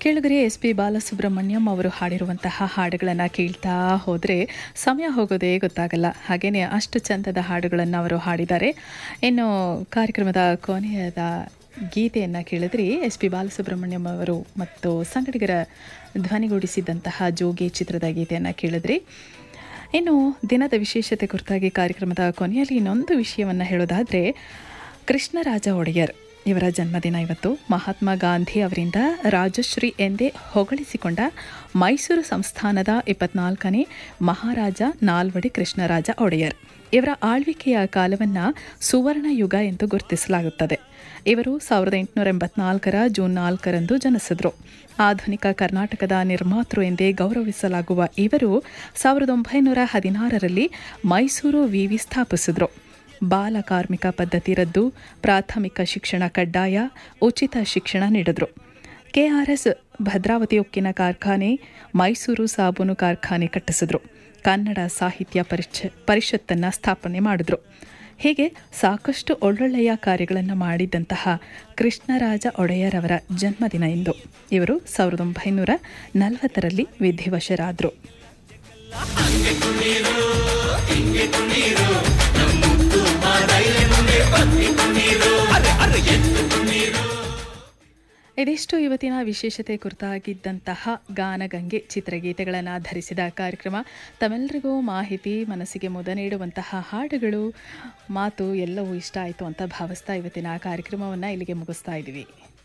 ಕೇಳುಗರೆ S P Balasubrahmanyam ಅವರು ಹಾಡಿರುವಂತಹ ಹಾಡುಗಳನ್ನು ಕೇಳ್ತಾ ಹೋದರೆ ಸಮಯ ಹೋಗೋದೇ ಗೊತ್ತಾಗಲ್ಲ ಹಾಗೆಯೇ ಅಷ್ಟು ಚಂದದ ಹಾಡುಗಳನ್ನು ಅವರು ಹಾಡಿದ್ದಾರೆ ಇನ್ನು ಕಾರ್ಯಕ್ರಮದ ಕೊನೆಯದ ಗೀತೆಯನ್ನು ಕೇಳಿದ್ರಿ ಎಸ್ ಪಿ ಬಾಲಸುಬ್ರಹ್ಮಣ್ಯಂ ಅವರು ಮತ್ತು ಸಂಗಡಿಗರ ಧ್ವನಿಗೂಡಿಸಿದಂತಹ ಜೋಗಿ ಚಿತ್ರದ ಗೀತೆಯನ್ನು ಕೇಳಿದ್ರಿ ಇನ್ನು ದಿನದ ವಿಶೇಷತೆ ಕುರಿತಾಗಿ ಕಾರ್ಯಕ್ರಮದ ಕೊನೆಯಲ್ಲಿ ಇನ್ನೊಂದು ವಿಷಯವನ್ನು ಹೇಳೋದಾದರೆ ಕೃಷ್ಣರಾಜ ಒಡೆಯರ್ ಇವರ ಜನ್ಮದಿನ ಇವತ್ತು ಮಹಾತ್ಮ ಗಾಂಧಿ ಅವರಿಂದ ರಾಜಶ್ರೀ ಎಂದೇ ಹೊಗಳಿಸಿಕೊಂಡ ಮೈಸೂರು ಸಂಸ್ಥಾನದ ಇಪ್ಪತ್ನಾಲ್ಕನೇ ಮಹಾರಾಜ ನಾಲ್ವಡಿ ಕೃಷ್ಣರಾಜ ಒಡೆಯರ್ ಇವರ ಆಳ್ವಿಕೆಯ ಕಾಲವನ್ನು ಸುವರ್ಣ ಯುಗ ಎಂದು ಗುರುತಿಸಲಾಗುತ್ತದೆ ಇವರು ಸಾವಿರದ ಎಂಟುನೂರ ಎಂಬತ್ನಾಲ್ಕರ ಜೂನ್ ನಾಲ್ಕರಂದು ಜನಿಸಿದ್ರು ಆಧುನಿಕ ಕರ್ನಾಟಕದ ನಿರ್ಮಾತೃ ಎಂದೇ ಗೌರವಿಸಲಾಗುವ ಇವರು ಸಾವಿರದ ಒಂಬೈನೂರ ಹದಿನಾರರಲ್ಲಿ ಮೈಸೂರು ವಿವಿ ಸ್ಥಾಪಿಸಿದ್ರು ಬಾಲ ಕಾರ್ಮಿಕ ಪದ್ಧತಿ ರದ್ದು ಪ್ರಾಥಮಿಕ ಶಿಕ್ಷಣ ಕಡ್ಡಾಯ ಉಚಿತ ಶಿಕ್ಷಣ ನೀಡಿದ್ರು ಕೆಆರ್ಎಸ್ ಭದ್ರಾವತಿ ಉಕ್ಕಿನ ಕಾರ್ಖಾನೆ ಮೈಸೂರು ಸಾಬೂನು ಕಾರ್ಖಾನೆ ಕಟ್ಟಿಸಿದ್ರು ಕನ್ನಡ ಸಾಹಿತ್ಯ ಪರಿಷ ಪರಿಷತ್ತನ್ನು ಸ್ಥಾಪನೆ ಮಾಡಿದ್ರು ಹೀಗೆ ಸಾಕಷ್ಟು ಒಳ್ಳೊಳ್ಳೆಯ ಕಾರ್ಯಗಳನ್ನು ಮಾಡಿದ್ದಂತಹ ಕೃಷ್ಣರಾಜ ಒಡೆಯರ್ ಅವರ ಜನ್ಮದಿನ ಎಂದು ಇವರು ಸಾವಿರದ ಒಂಬೈನೂರ ನಲವತ್ತರಲ್ಲಿ ವಿಧಿವಶರಾದರು ಇದಿಷ್ಟು ಇವತ್ತಿನ ವಿಶೇಷತೆ ಕುರಿತಾಗಿದ್ದಂತಹ ಗಾನಗಂಗೆ ಚಿತ್ರಗೀತೆಗಳನ್ನು ಧರಿಸಿದ ಕಾರ್ಯಕ್ರಮ ತಮ್ಮೆಲ್ಲರಿಗೂ ಮಾಹಿತಿ ಮನಸ್ಸಿಗೆ ಮುದ ನೀಡುವಂತಹ ಹಾಡುಗಳು ಮಾತು ಎಲ್ಲವೂ ಇಷ್ಟ ಆಯಿತು ಅಂತ ಭಾವಿಸ್ತಾ ಇವತ್ತಿನ ಕಾರ್ಯಕ್ರಮವನ್ನು ಇಲ್ಲಿಗೆ ಮುಗಿಸ್ತಾ ಇದ್ದೀವಿ